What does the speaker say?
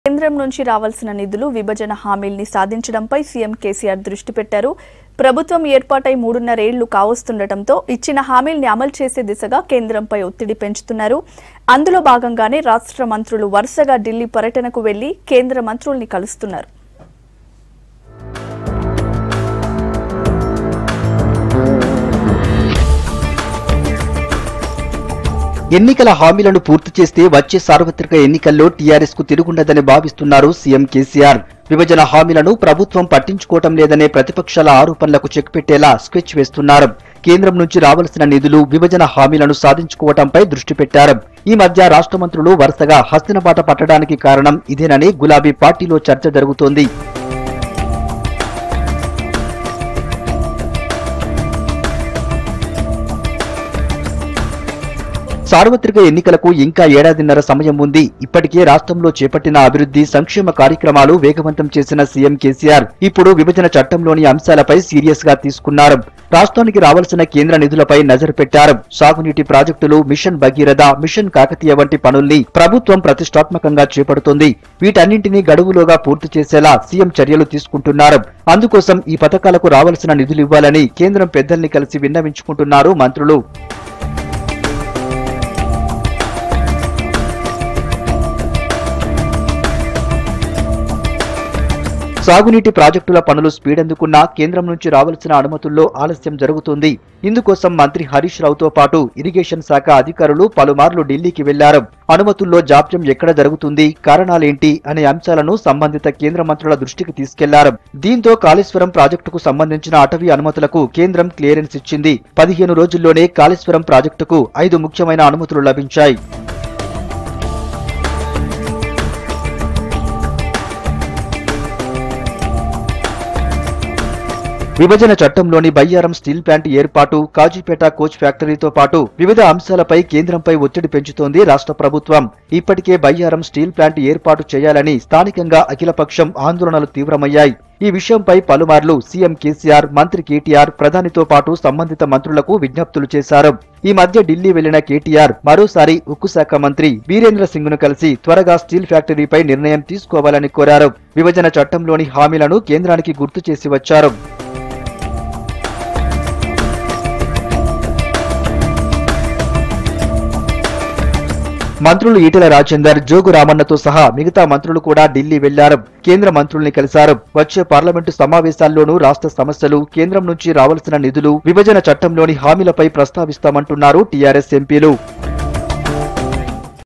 కేంద్రం నుంచి రావాల్సిన నిధులు విభజన హామీల్ని సాధించడంపై సీఎం కేసీఆర్ దృష్టి పెట్టారు ప్రభుత్వం ఏర్పాటై మూడున్నరేళ్లు కావస్తుండటంతో ఇచ్చిన హామీల్ని అమలు చేసే దిశగా కేంద్రంపై ఒత్తిడి పెంచుతున్నారు అందులో భాగంగానే రాష్ట్ర మంత్రులు వరుసగా ఢిల్లీ పర్యటనకు వెళ్లి కేంద్ర మంత్రుల్ని కలుస్తున్నారు ఎన్నికల హామీలను పూర్తి చేస్తే వచ్చే సార్వత్రిక ఎన్నికల్లో టీఆర్ఎస్ కు తిరుగుండదని భావిస్తున్నారు సీఎం కేసీఆర్ విభజన హామీలను ప్రభుత్వం పట్టించుకోవటం లేదనే ప్రతిపక్షాల ఆరోపణలకు చెక్ పెట్టేలా స్కెచ్ వేస్తున్నారు కేంద్రం నుంచి రావాల్సిన నిధులు విభజన హామీలను సాధించుకోవటంపై దృష్టి పెట్టారు ఈ మధ్య రాష్ట్ర మంత్రులు వరుసగా హస్తినబాట పట్టడానికి కారణం ఇదేనని గులాబీ పార్టీలో చర్చ జరుగుతోంది సార్వత్రిక ఎన్నికలకు ఇంకా ఏడాదిన్నర సమయం ఉంది ఇప్పటికే రాష్ట్రంలో చేపట్టిన అభివృద్ధి సంక్షేమ కార్యక్రమాలు వేగవంతం చేసిన సీఎం కేసీఆర్ ఇప్పుడు విభజన చట్టంలోని అంశాలపై సీరియస్ గా తీసుకున్నారు రాష్ట్రానికి రావాల్సిన కేంద్ర నిధులపై నజరు పెట్టారు సాగునీటి ప్రాజెక్టులు మిషన్ భగీరథ మిషన్ కాకతీయ వంటి పనుల్ని ప్రభుత్వం ప్రతిష్టాత్మకంగా చేపడుతోంది వీటన్నింటినీ గడువులోగా పూర్తి చేసేలా సీఎం చర్యలు తీసుకుంటున్నారు అందుకోసం ఈ పథకాలకు రావాల్సిన నిధులు ఇవ్వాలని కేంద్రం పెద్దల్ని కలిసి విన్నవించుకుంటున్నారు మంత్రులు సాగునీటి ప్రాజెక్టుల పనులు స్పీడ్ అందుకున్నా కేంద్రం నుంచి రావాల్సిన అనుమతుల్లో ఆలస్యం జరుగుతుంది ఇందుకోసం మంత్రి హరీష్ రావుతో పాటు ఇరిగేషన్ శాఖ అధికారులు పలుమార్లు ఢిల్లీకి వెళ్లారు అనుమతుల్లో జాప్యం ఎక్కడ జరుగుతుంది కారణాలేంటి అనే అంశాలను సంబంధిత కేంద్ర మంత్రుల దృష్టికి తీసుకెళ్లారు దీంతో కాళేశ్వరం ప్రాజెక్టుకు సంబంధించిన అటవీ అనుమతులకు కేంద్రం క్లియరెన్స్ ఇచ్చింది పదిహేను రోజుల్లోనే కాళేశ్వరం ప్రాజెక్టుకు ఐదు ముఖ్యమైన అనుమతులు లభించాయి విభజన చట్టంలోని బయ్యారం స్టీల్ ప్లాంట్ ఏర్పాటు కాజీపేట కోచ్ ఫ్యాక్టరీతో పాటు వివిధ అంశాలపై కేంద్రంపై ఒత్తిడి పెంచుతోంది రాష్ట్ర ప్రభుత్వం ఇప్పటికే బయ్యారం స్టీల్ ప్లాంట్ ఏర్పాటు చేయాలని స్థానికంగా అఖిలపక్షం ఆందోళనలు తీవ్రమయ్యాయి ఈ విషయంపై పలుమార్లు సీఎం కేసీఆర్ మంత్రి కేటీఆర్ ప్రధానితో పాటు సంబంధిత మంత్రులకు విజ్ఞప్తులు చేశారు ఈ మధ్య ఢిల్లీ వెళ్లిన కేటీఆర్ మరోసారి ఉక్కు శాఖ మంత్రి వీరేంద్ర సింగ్ ను కలిసి త్వరగా స్టీల్ ఫ్యాక్టరీపై నిర్ణయం తీసుకోవాలని కోరారు విభజన చట్టంలోని హామీలను కేంద్రానికి గుర్తు చేసి వచ్చారు మంత్రులు ఈటెల రాజేందర్ జోగు రామన్నతో సహా మిగతా మంత్రులు కూడా ఢిల్లీ వెళ్లారు కేంద్ర మంత్రుల్ని కలిశారు వచ్చే పార్లమెంటు సమావేశాల్లోనూ రాష్ట్ర సమస్యలు కేంద్రం నుంచి రావాల్సిన నిధులు విభజన చట్టంలోని హామీలపై ప్రస్తావిస్తామంటున్నారు టీఆర్ఎస్ ఎంపీలు